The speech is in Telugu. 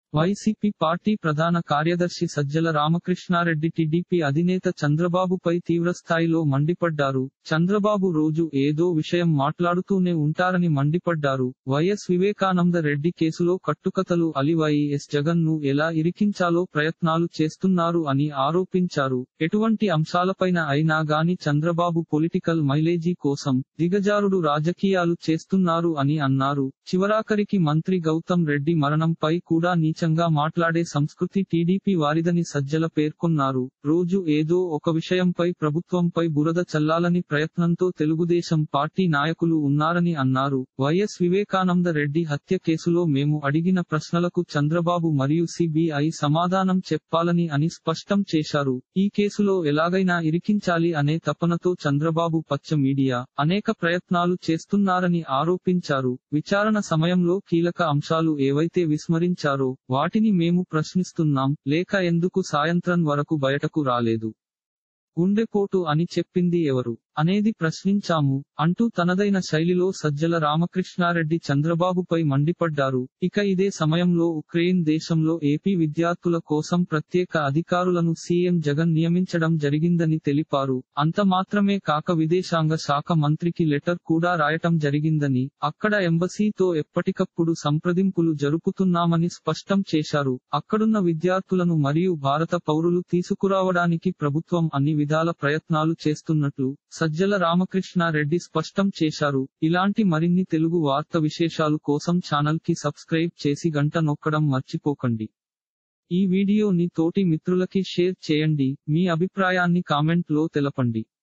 వైసీపీ పార్టీ ప్రధాన కార్యదర్శి సజ్జల రామకృష్ణారెడ్డి టీడీపీ అధినేత చంద్రబాబుపై తీవ్రస్థాయిలో మండిపడ్డారు చంద్రబాబు రోజు ఏదో విషయం మాట్లాడుతూనే ఉంటారని మండిపడ్డారు వైఎస్ వివేకానంద రెడ్డి కేసులో కట్టుకథలు అలివైఎస్ జగన్ ను ఎలా ఇరికించాలో ప్రయత్నాలు చేస్తున్నారు అని ఆరోపించారు ఎటువంటి అంశాలపైన అయినా గాని చంద్రబాబు పొలిటికల్ మైలేజీ కోసం దిగజారుడు రాజకీయాలు చేస్తున్నారు అని అన్నారు చివరాఖరికి మంత్రి గౌతమ్ రెడ్డి మరణంపై కూడా నీచంగా మాట్లాడే సంస్కృతి టీడీపీ వారిదని సజ్జల పేర్కొన్నారు రోజు ఏదో ఒక విషయంపై ప్రభుత్వంపై బురద చల్లాలని ప్రయత్నంతో తెలుగుదేశం పార్టీ నాయకులు ఉన్నారని అన్నారు వైఎస్ వివేకానంద రెడ్డి హత్య కేసులో మేము అడిగిన ప్రశ్నలకు చంద్రబాబు మరియు సిబిఐ సమాధానం చెప్పాలని అని స్పష్టం చేశారు ఈ కేసులో ఎలాగైనా ఇరికించాలి అనే తపనతో చంద్రబాబు పచ్చ మీడియా అనేక ప్రయత్నాలు చేస్తున్నారని ఆరోపించారు విచారణ సమయంలో కీలక అంశాలు ఏవైతే విస్మరించారో వాటిని మేము ప్రశ్నిస్తున్నాం లేక ఎందుకు సాయంత్రం వరకు బయటకు రాలేదు గుండెపోటు అని చెప్పింది ఎవరు అనేది ప్రశ్నించాము అంటూ తనదైన శైలిలో సజ్జల రామకృష్ణారెడ్డి చంద్రబాబుపై మండిపడ్డారు ఇక ఇదే సమయంలో ఉక్రెయిన్ దేశంలో ఏపీ విద్యార్థుల కోసం ప్రత్యేక అధికారులను సీఎం జగన్ నియమించడం జరిగిందని తెలిపారు అంత మాత్రమే కాక విదేశాంగ శాఖ మంత్రికి లెటర్ కూడా రాయటం జరిగిందని అక్కడ ఎంబసీతో ఎప్పటికప్పుడు సంప్రదింపులు జరుపుతున్నామని స్పష్టం చేశారు అక్కడున్న విద్యార్థులను మరియు భారత పౌరులు తీసుకురావడానికి ప్రభుత్వం అన్ని విధాల ప్రయత్నాలు చేస్తున్నట్లు సజ్జల రామకృష్ణారెడ్డి స్పష్టం చేశారు ఇలాంటి మరిన్ని తెలుగు వార్త విశేషాలు కోసం ఛానల్ కి సబ్స్క్రైబ్ చేసి గంట నొక్కడం మర్చిపోకండి ఈ వీడియోని తోటి మిత్రులకి షేర్ చేయండి మీ అభిప్రాయాన్ని కామెంట్ లో తెలపండి